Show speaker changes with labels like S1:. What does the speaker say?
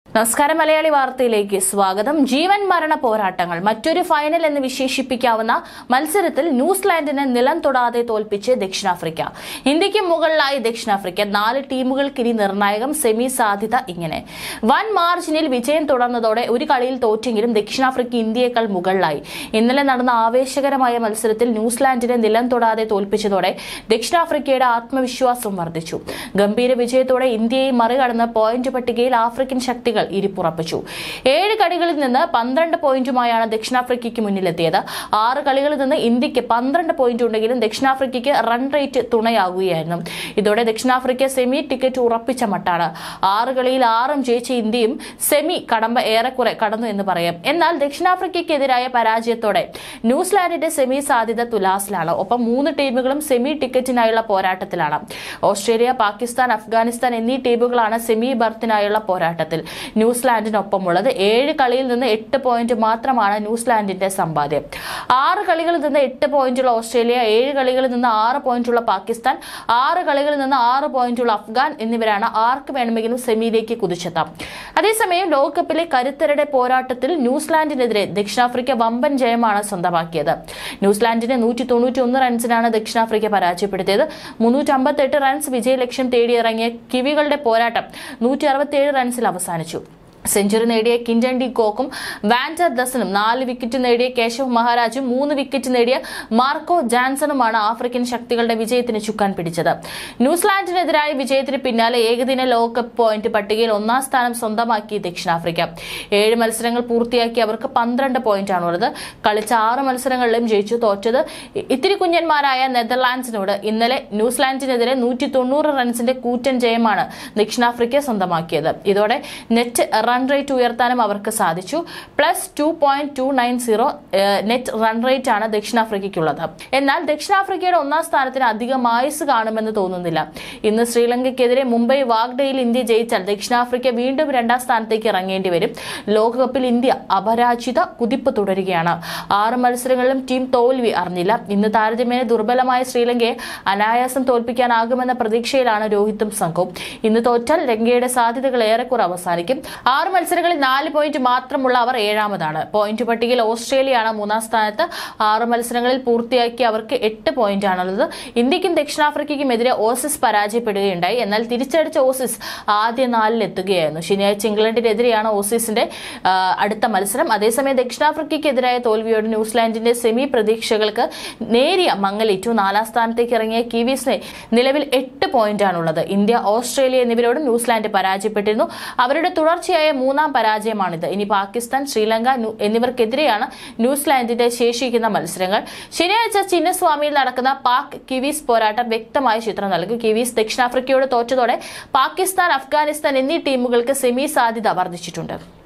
S1: നമസ്കാരം മലയാളി വാർത്തയിലേക്ക് സ്വാഗതം ജീവൻ മരണ പോരാട്ടങ്ങൾ മറ്റൊരു ഫൈനൽ എന്ന് വിശേഷിപ്പിക്കാവുന്ന മത്സരത്തിൽ ന്യൂസിലാൻഡിനെ നിലം തൊടാതെ തോൽപ്പിച്ച് ദക്ഷിണാഫ്രിക്ക ഇന്ത്യക്ക് മുകളിലായി ദക്ഷിണാഫ്രിക്ക നാല് ടീമുകൾക്കിനി നിർണായകം സെമി സാധ്യത ഇങ്ങനെ വൻ മാർജിനിൽ വിജയം തുടർന്നതോടെ ഒരു കളിയിൽ തോറ്റെങ്കിലും ദക്ഷിണാഫ്രിക്ക ഇന്ത്യയേക്കാൾ മുകളിലായി ഇന്നലെ നടന്ന ആവേശകരമായ മത്സരത്തിൽ ന്യൂസിലാൻഡിനെ നിലം തൊടാതെ തോൽപ്പിച്ചതോടെ ദക്ഷിണാഫ്രിക്കയുടെ ആത്മവിശ്വാസം വർദ്ധിച്ചു ഗംഭീര വിജയത്തോടെ ഇന്ത്യയെ മറികടന്ന് പോയിന്റ് പട്ടികയിൽ ആഫ്രിക്കൻ ശക്തികൾ ഇരുപ്പുറപ്പിച്ചു ഏഴ് കളികളിൽ നിന്ന് പന്ത്രണ്ട് പോയിന്റുമായാണ് ദക്ഷിണാഫ്രിക്കയ്ക്ക് മുന്നിലെത്തിയത് ആറ് കളികളിൽ നിന്ന് ഇന്ത്യക്ക് പന്ത്രണ്ട് പോയിന്റ് ഉണ്ടെങ്കിലും ദക്ഷിണാഫ്രിക്കയ്ക്ക് റൺ റേറ്റ് തുണയാകുകയായിരുന്നു ഇതോടെ ദക്ഷിണാഫ്രിക്ക സെമി ടിക്കറ്റ് ഉറപ്പിച്ച മട്ടാണ് ആറ് കളിയിൽ ആറും ജയിച്ച ഇന്ത്യയും സെമി കടമ്പ ഏറെക്കുറെ കടന്നു എന്ന് പറയാം എന്നാൽ ദക്ഷിണാഫ്രിക്കയ്ക്കെതിരായ പരാജയത്തോടെ ന്യൂസിലാൻഡിന്റെ സെമി സാധ്യത തുലാസിലാണ് ഒപ്പം മൂന്ന് ടീമുകളും സെമി ടിക്കറ്റിനായുള്ള പോരാട്ടത്തിലാണ് ഓസ്ട്രേലിയ പാകിസ്ഥാൻ അഫ്ഗാനിസ്ഥാൻ എന്നീ ടീമുകളാണ് സെമി ബർത്തിനായുള്ള പോരാട്ടത്തിൽ ന്യൂസിലാൻഡിനൊപ്പമുള്ളത് ഏഴ് കളിയിൽ നിന്ന് എട്ട് പോയിന്റ് മാത്രമാണ് ന്യൂസിലാൻഡിന്റെ സമ്പാദ്യം ആറ് കളികളിൽ നിന്ന് എട്ട് പോയിന്റുള്ള ഓസ്ട്രേലിയ ഏഴ് കളികളിൽ നിന്ന് ആറ് പോയിന്റുള്ള പാകിസ്ഥാൻ ആറ് കളികളിൽ നിന്ന് ആറ് പോയിന്റുള്ള അഫ്ഗാൻ എന്നിവരാണ് ആർക്ക് വേണമെങ്കിലും സെമിയിലേക്ക് കുതിച്ചെത്താം അതേസമയം ലോകകപ്പിലെ കരുത്തരുടെ പോരാട്ടത്തിൽ ന്യൂസിലാൻഡിനെതിരെ ദക്ഷിണാഫ്രിക്ക വമ്പൻ ജയമാണ് സ്വന്തമാക്കിയത് ന്യൂസിലാൻഡിനെ നൂറ്റി തൊണ്ണൂറ്റി ഒന്ന് റൺസിനാണ് ദക്ഷിണാഫ്രിക്ക പരാജയപ്പെടുത്തിയത് മുന്നൂറ്റി അമ്പത്തെട്ട് റൺസ് വിജയലക്ഷ്യം തേടിയിറങ്ങിയ കിവികളുടെ പോരാട്ടം നൂറ്റി അറുപത്തിയേഴ് റൺസിൽ അവസാനിച്ചു സെഞ്ചുറി നേടിയ കിൻഡൻ ഡി കോക്കും വാൻഡർ ദസനും നാല് വിക്കറ്റ് നേടിയ കേശവ് മഹാരാജും മൂന്ന് വിക്കറ്റ് നേടിയ മാർക്കോ ജാൻസണുമാണ് ആഫ്രിക്കൻ ശക്തികളുടെ വിജയത്തിന് ചുക്കാൻ പിടിച്ചത് ന്യൂസിലാൻഡിനെതിരായ വിജയത്തിന് പിന്നാലെ ഏകദിന ലോകകപ്പ് പോയിന്റ് പട്ടികയിൽ ഒന്നാം സ്ഥാനം സ്വന്തമാക്കി ദക്ഷിണാഫ്രിക്ക ഏഴ് മത്സരങ്ങൾ പൂർത്തിയാക്കി അവർക്ക് പന്ത്രണ്ട് പോയിന്റാണുള്ളത് കളിച്ച ആറ് മത്സരങ്ങളിലും ജയിച്ചു തോറ്റത് ഇത്തിരി കുഞ്ഞന്മാരായ നെതർലാൻഡ്സിനോട് ഇന്നലെ ന്യൂസിലാൻഡിനെതിരെ നൂറ്റി തൊണ്ണൂറ് റൺസിന്റെ കൂറ്റൻ ജയമാണ് ദക്ഷിണാഫ്രിക്ക സ്വന്തമാക്കിയത് ഇതോടെ നെറ്റ് റൺ റേറ്റ് ഉയർത്താനും അവർക്ക് സാധിച്ചു plus two point two nine zero net run rate ആണ് ദക്ഷിണാഫ്രിക്കയ്ക്കുള്ളത് എന്നാൽ ദക്ഷിണാഫ്രിക്കയുടെ ഒന്നാം സ്ഥാനത്തിന് അധികം ആയുസ് കാണുമെന്ന് തോന്നുന്നില്ല ഇന്ന് ശ്രീലങ്കയ്ക്കെതിരെ മുംബൈ വാഗ്ഡയിൽ ഇന്ത്യ ജയിച്ചാൽ ദക്ഷിണാഫ്രിക്ക വീണ്ടും രണ്ടാം സ്ഥാനത്തേക്ക് ഇറങ്ങേണ്ടി വരും ലോകകപ്പിൽ ഇന്ത്യ അപരാജിത കുതിപ്പ് തുടരുകയാണ് ആറ് മത്സരങ്ങളിലും ടീം തോൽവി അറിഞ്ഞില്ല ഇന്ന് താരതമ്യേന ദുർബലമായ ശ്രീലങ്കയെ അനായാസം തോൽപ്പിക്കാനാകുമെന്ന പ്രതീക്ഷയിലാണ് രോഹിത്തും സംഘവും ഇന്ന് തോറ്റാൽ ലങ്കയുടെ സാധ്യതകൾ ഏറെക്കുറെ അവസാനിക്കും ആറ് മത്സരങ്ങളിൽ നാല് പോയിന്റ് മാത്രമുള്ള അവർ ഏഴാമതാണ് പോയിന്റ് പട്ടികയിൽ ഓസ്ട്രേലിയയാണ് മൂന്നാം സ്ഥാനത്ത് ആറ് മത്സരങ്ങളിൽ പൂർത്തിയാക്കി അവർക്ക് എട്ട് പോയിന്റാണുള്ളത് ഇന്ത്യക്കും ദക്ഷിണാഫ്രിക്കയ്ക്കും എതിരെ ഓസീസ് പരാജയപ്പെടുകയുണ്ടായി എന്നാൽ തിരിച്ചടിച്ച ഓസീസ് ആദ്യ നാലിൽ എത്തുകയായിരുന്നു ശനിയാഴ്ച ഇംഗ്ലണ്ടിനെതിരെയാണ് ഓസീസിന്റെ ആ, അടുത്ത മത്സരം അതേസമയം ദക്ഷിണാഫ്രിക്കയ്ക്കെതിരായ തോൽവിയോടെ ന്യൂസിലാൻഡിന്റെ സെമി പ്രതീക്ഷകൾക്ക് നേരിയ മങ്ങലേറ്റു നാലാം സ്ഥാനത്തേക്ക് ഇറങ്ങിയ കിവീസിനെ നിലവിൽ എട്ട് പോയിന്റാണുള്ളത് ഇന്ത്യ ഓസ്ട്രേലിയ എന്നിവരോട് ന്യൂസിലാൻഡ് പരാജയപ്പെട്ടിരുന്നു അവരുടെ തുടർച്ചയായ മൂന്നാം പരാജയമാണിത് ഇനി പാകിസ്ഥാൻ ശ്രീലങ്ക ന്യൂ- എന്നിവർക്കെതിരെയാണ് ന്യൂസിലാൻഡിന്റെ ശേഷിക്കുന്ന മത്സരങ്ങൾ ശനിയാഴ്ച ചിന്നസ്വാമിയിൽ നടക്കുന്ന പാക് കിവീസ് പോരാട്ടം വ്യക്തമായ ചിത്രം നൽകും കിവീസ് ദക്ഷിണാഫ്രിക്കയോട് തോറ്റതോടെ പാകിസ്ഥാൻ അഫ്ഗാനിസ്ഥാൻ എന്നീ ടീമുകൾക്ക് സെമി സാധ്യത വർദ്ധിച്ചിട്ടുണ്ട്